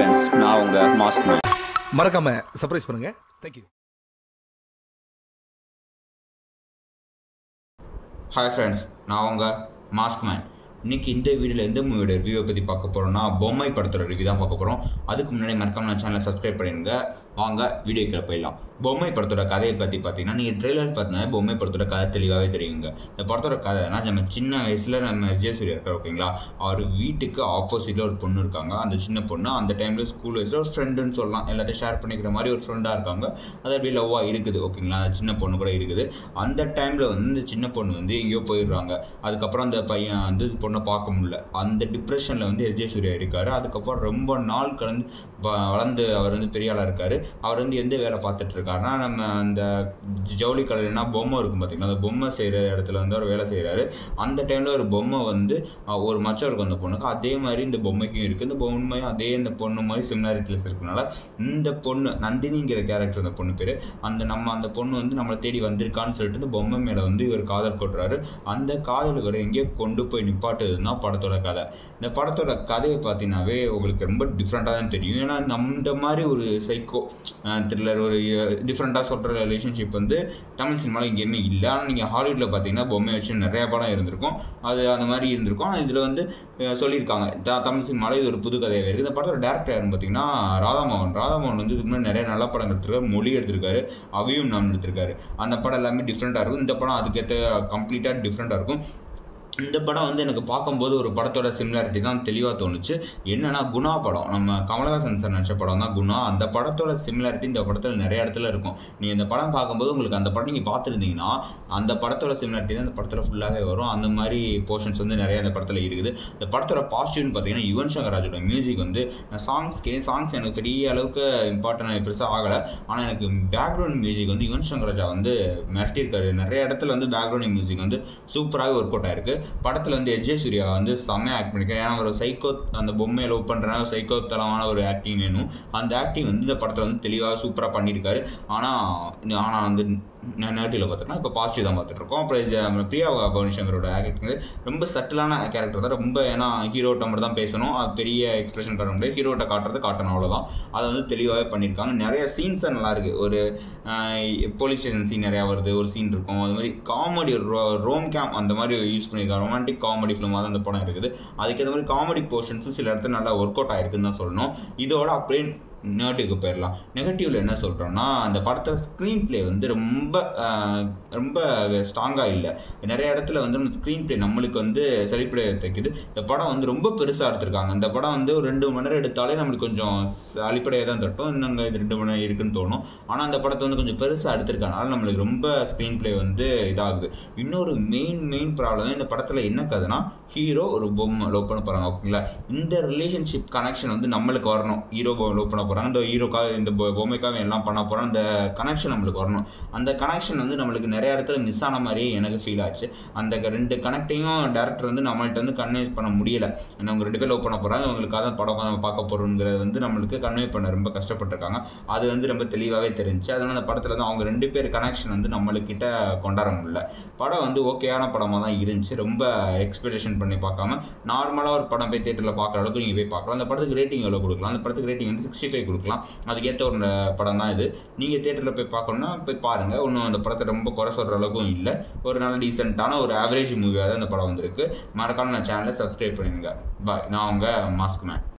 friends நான் உங்க mask man மறக்காம சர்ப்ரைஸ் பண்ணுங்க தேங்க்யூ ஹாய் ஃப்ரெண்ட்ஸ் நான் உங்கள் மாஸ்க் மேன் இன்னைக்கு இந்த வீடியோவில் எந்த மூவியோட ரிவ்யூவை பற்றி பார்க்க போகிறோம்னா பொம்மை படத்தோட ரிவ்யூ தான் பார்க்க போகிறோம் அதுக்கு முன்னாடி மறக்காம நான் சேனலை சப்ஸ்கிரைப் பண்ணிடுங்க வாங்க வீடியோக்குள்ள போயிடலாம் பொம்மை படத்தோட கதையை பற்றி பார்த்தீங்கன்னா நீங்கள் ட்ரெய்லர் பார்த்தீங்கன்னா பொம்மை படத்தோட கதை தெளிவாகவே தெரியுங்க இந்த படத்தோட கதைனா நம்ம சின்ன வயசில் நம்ம எஸ்ஜே சூர்யா இருக்கார் ஓகேங்களா அவர் வீட்டுக்கு ஆப்போசிட்டில் ஒரு பொண்ணு இருக்காங்க அந்த சின்ன பொண்ணு அந்த டைமில் ஸ்கூல் வயசில் ஒரு ஃப்ரெண்டுன்னு சொல்லலாம் எல்லாத்தையும் ஷேர் பண்ணிக்கிற மாதிரி ஒரு ஃப்ரெண்டாக இருக்காங்க அது அப்படியே லவ்வாக இருக்குது ஓகேங்களா அந்த சின்ன பொண்ணு கூட இருக்குது அந்த டைமில் வந்து இந்த சின்ன பொண்ணு வந்து எங்கேயோ போயிடுறாங்க அதுக்கப்புறம் அந்த பையன் வந்து பொண்ணை பார்க்க முடியல அந்த டிப்ரெஷனில் வந்து எஸ்ஜே சூர்யா இருக்காரு அதுக்கப்புறம் ரொம்ப நாள் கலந்து வ- வளர்ந்து அவர் வந்து பெரிய ஆளாக இருக்காரு அவர் வந்து எந்த வேலை பார்த்துட்டு இருக்காருன்னா நம்ம அந்த ஜவுளி கடையிலனா பொம்மை இருக்கும் பார்த்தீங்களா அந்த பொம்மை செய்கிற இடத்துல வந்து அவர் வேலை செய்கிறாரு அந்த டைமில் ஒரு பொம்மை வந்து அஹ், ஒரு மச்சம் இருக்கும் அந்த பொண்ணுக்கு அதே மாதிரி இந்த பொம்மைக்கும் இருக்குது இந்த பொம்மையும் அதே இந்த பொண்ணு மாதிரி சிமிலாரிட்டிஸ் இருக்கனால இந்த பொண்ணு நந்தினிங்கிற கேரக்டர் அந்த பொண்ணு பேர் அந்த நம்ம அந்த பொண்ணு வந்து நம்மளை தேடி வந்திருக்கான்னு சொல்லிட்டு இந்த பொம்மை மேலே வந்து இவர் காதல் கொட்டுறாரு அந்த காதல் இவரை எங்கேயோ கொண்டு போய் நிப்பாட்டுதுன்னா படத்தோட கதை இந்த படத்தோட கதையை பார்த்தீங்கன்னாவே உங்களுக்கு ரொம்ப டிஃப்ரெண்ட்டாக தான் தெரியும் ஏன்னா நம்ம இந்த மாதிரி ஒரு சைக்கோ த்ரில்லர் ஒரு டிஃப்ரெண்ட்டாக சொல்கிற ரிலேஷன்ஷிப் வந்து தமிழ் சினிமாவில் எங்கேயுமே இல்லை ஆனால் நீங்கள் ஹாலிவுட்டில் பார்த்தீங்கன்னா பொம்மை வச்சு நிறைய படம் இருந்திருக்கும் அது அந்த மாதிரி இருந்திருக்கும் ஆனால் இதில் வந்து அஹ், சொல்லியிருக்காங்க த- தமிழ் சினிமாவில் இது ஒரு புது கதையாக இருக்குது இந்த படத்தோட டேரக்டர் யாருன்னு பார்த்தீங்கன்னா ராதாமோகன் ராதாமோகன் வந்து இதுக்கு முன்னாடி நிறைய நல்ல படம் எடுத்திருக்காரு மொழி எடுத்திருக்காரு அவையும் நாம் எடுத்திருக்காரு அந்த படம் எல்லாமே டிஃப்ரெண்ட்டாக இருக்கும் இந்த படம் அதுக்கேற்ற கம்ப்ளீட்டாக டிஃப்ரெண்ட்டாக இருக்கும் இந்த படம் வந்து எனக்கு பார்க்கும்போது ஒரு படத்தோட சிமிலாரிட்டி தான் தெளிவாக தோணுச்சு என்னன்னா குணா படம் நம்ம கமலஹாசன் சார் நடிச்ச படம் தான் குணா அந்த படத்தோட சிமிலாரிட்டி இந்த படத்தில் நிறைய இடத்துல இருக்கும் நீ இந்த படம் பார்க்கும்போது உங்களுக்கு அந்த படம் நீங்கள் பார்த்துருந்தீங்கன்னா அந்த படத்தோட சிமிலாரிட்டி தான் இந்த படத்தில் ஃபுல்லாகவே வரும் அந்த மாதிரி போர்ஷன்ஸ் வந்து நிறைய அந்த படத்தில் இருக்குது இந்த படத்தோட பாசிட்டிவ்னு பார்த்தீங்கன்னா யுவன் சங்கர் ராஜோட மியூசிக் வந்து சாங்ஸ் கே சாங்ஸ் எனக்கு பெரிய அளவுக்கு இம்பார்ட்டன்ட் பெருசாக ஆகலை ஆனால் எனக்கு பேக்ரவுண்ட் மியூசிக் வந்து யுவன் சங்கர் ராஜா வந்து மிரட்டியிருக்காரு நிறைய இடத்துல வந்து பேக்ரவுண்ட் மியூசிக் வந்து சூப்பராகவே ஒர்க் அவுட் ஆயிருக்கு படத்தில் வந்து எஜே சூர்யா வந்து செம்மையாக ஆக்ட் பண்ணியிருக்காரு ஏன்னா ஒரு சைக்கோ அந்த பொம்மையை லவ் பண்ணுறனா சைக்கோ தளமான ஒரு ஆக்டிங் வேணும் அந்த ஆக்டிங் வந்து இந்த படத்தில் வந்து தெளிவாக சூப்பராக பண்ணியிருக்காரு ஆனால் ஆனால் வந்து நெகட்டிவில் பார்த்தோம்னா இப்போ பாசிட்டிவ் தான் பார்த்துட்டு இருக்கோம் அப்புறம் இது நம்ம பிரியா பவனி சங்கரோட ஆக்டிங் வந்து ரொம்ப சட்டிலான கேரக்டர் தான் ரொம்ப ஏன்னா ஹீரோட்ட மட்டும் தான் பேசணும் அது பெரிய எக்ஸ்பிரஷன் காட்ட முடியாது ஹீரோட்ட காட்டுறது காட்டணும் அவ்வளோதான் அதை வந்து தெளிவாகவே பண்ணியிருக்காங்க நிறைய சீன்ஸ் நல்லா இருக்கு ஒரு போலீஸ் ஸ்டேஷன் சீன் நிறையா வருது ஒரு சீன் இருக்கும் அது மாதிரி காமெடி ரோம் கேம் அந்த மாதிரி யூஸ் பண்ணியிருக்காங்க ரொமான்டிக் காமெடி ஃபிலிமாக தான் அந்த படம் இருக்குது அதுக்கேற்ற மாதிரி காமெடி போர்ஷன்ஸும் சில இடத்துல நல்லா ஒர்க் அவுட் ஆயிருக்குன்னு தான் சொல்லணும் இதோட அப்படியே நெகட்டிவ்க்கு போயிடலாம் நெகட்டிவ்ல என்ன சொல்கிறோம்னா அந்த படத்தில் ஸ்க்ரீன் ப்ளே வந்து ரொம்ப ஆஹ், ரொம்ப ஸ்ட்ராங்காக இல்லை நிறைய இடத்துல வந்து நம்ம ஸ்க்ரீன் ப்ளே நம்மளுக்கு வந்து செழிப்படைய தைக்குது இந்த படம் வந்து ரொம்ப பெருசாக எடுத்திருக்காங்க இந்த படம் வந்து ஒரு ரெண்டு மணி நேரம் எடுத்தாலே நம்மளுக்கு கொஞ்சம் அடிப்படையாக தான் தட்டும் இன்னங்க இது ரெண்டு மணி நேரம் இருக்குன்னு தோணும் ஆனால் அந்த படத்தை வந்து கொஞ்சம் பெருசாக எடுத்திருக்கனால நம்மளுக்கு ரொம்ப ஸ்க்ரீன் ப்ளே வந்து இதாகுது இன்னொரு மெயின் மெயின் ப்ராப்ளம் இந்த படத்தில் என்ன கதைனா ஹீரோ ஒரு பொம்மை லவ் பண்ண போகிறாங்க ஓகேங்களா இந்த ரிலேஷன்ஷிப் கனெக்ஷன் வந்து நம்மளுக்கு வரணும் ஹீரோ லவ் பண்ண போகிறாங்க இந்த ஹீரோக்காக இந்த பொ- பொம்மைக்காக எல்லாம் பண்ண போகிறோம் அந்த கனெக்ஷன் நம்மளுக்கு வரணும் அந்த கனெக்ஷன் வந்து நம்மளுக்கு நிறைய இடத்துல மிஸ் ஆன மாதிரியே எனக்கு ஃபீல் ஆச்சு அந்த க- ரெண்டு கனெக்டையும் டேரக்டர் வந்து நம்மள்ட்ட வந்து கன்வே பண்ண முடியல ஏன்னா அவங்க ரெண்டு பேர் லவ் பண்ண போகிறாங்க அவங்களுக்காக தான் படம் நம்ம பார்க்க போகிறோங்கிறது வந்து நம்மளுக்கு கன்வே பண்ண ரொம்ப கஷ்டப்பட்டிருக்காங்க அது வந்து ரொம்ப தெளிவாகவே தெரிஞ்சு அதனால அந்த படத்தில் வந்து அவங்க ரெண்டு பேர் கனெக்ஷன் வந்து நம்மளுக்கிட்ட கொண்டாட முடியல படம் வந்து ஓகேயான படமாக தான் இருந்துச்சு ரொம்ப எக்ஸ்பெக்டேஷன் பண்ணி பார்க்காம நார்மலாக ஒரு படம் போய் தேட்டரில் பார்க்குற அளவுக்கு நீங்கள் போய் பார்க்கலாம் அந்த படத்துக்கு ரேட்டிங் எவ்வளோ கொடுக்கலாம் அந்த படத்துக்கு ரேட்டிங் வந்து சிக்ஸ்டி ஃபைவ் கொடுக்கலாம் அதுக்கேற்ற ஒரு படம் தான் இது நீங்கள் தேட்டரில் போய் பார்க்கணுன்னா போய் பாருங்கள் ஒன்றும் அந்த படத்தை ரொம்ப குறை சொல்கிற அளவுக்கும் இல்லை ஒரு நல்ல டீசெண்டான ஒரு ஆவரேஜ் மூவியாக தான் இந்த படம் வந்திருக்கு மறக்காம நான் சேனலை சப்ஸ்கிரைப் பண்ணிடுங்க பாய் நான் உங்கள் மாஸ்க் மேன்